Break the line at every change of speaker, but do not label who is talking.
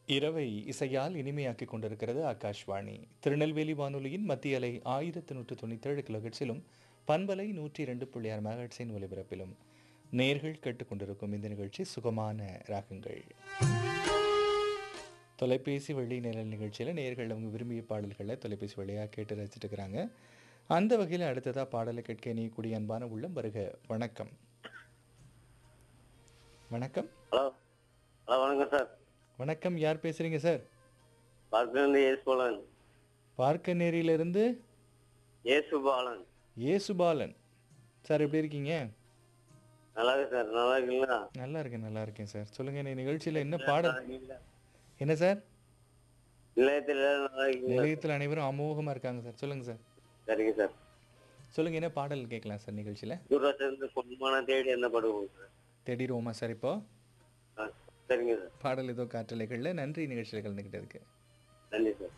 இரவை இசையால் இனிமையாக்கிக் கொண்டிருக்கிறது ஆகாஷ்வாணி திருநெல்வேலி வானொலியின் மத்திய அலை ஆயிரத்து நூற்று தொண்ணூற்றேழு கிலோஹெட்ஸிலும் பண்பலை நூற்றி இரண்டு புள்ளி ஆறு மெகாஹெட்ஸின் ஒலிபரப்பிலும் நேர்கள் கேட்டுக்கொண்டிருக்கும் இந்த நிகழ்ச்சி சுகமான ராகங்கள் தொலைபேசி வழி நிழல் நிகழ்ச்சியில் நேர்கள் அவங்க விரும்பிய பாடல்களை தொலைபேசி வழியாக கேட்டு ரசிச்சுட்டு இருக்கிறாங்க அந்த வகையில் அடுத்ததாக பாடலை கேட்க இணையக்கூடிய அன்பான உள்ளம் வருக வணக்கம் வணக்கம்
ஹலோ ஹலோ வணக்கம் சார்
வணக்கம் யார் பேசுறீங்க சார்
பார்க்கிலிருந்து ஏசு பாலன்
பார்க்கநேரியிலிருந்து
ஏசு பாலன்
ஏசுபாலன் சார் எப்படி இருக்கீங்க
நல்லா இருக்கு சார் நல்லா இருக்கீங்களா
நல்லா இருக்கேன் நல்லா இருக்கேன் சார் சொல்லுங்க இந்த நிகழ்ச்சியில் என்ன பாடல் என்ன சார்
நிலையத்தில் எல்லாரும் நல்லா இருக்கீங்களா
நிலையத்தில் அனைவரும் அமோகமாக இருக்காங்க சார் சொல்லுங்க சார்
சரிங்க சார்
சொல்லுங்க என்ன பாடல் கேட்கலாம் சார் நிகழ்ச்சியில்
தூரத்திலிருந்து பொன்மான தேடி என்ன படுவோம் சார்
தேடிடுவோமா சார் இப்போ
ஆ, சரிங்க சார்
பாடல் ஏதோ காற்றலைகளில் நன்றி நிகழ்ச்சியில் கலந்துக்கிட்டதுக்கு
நன்றி சார்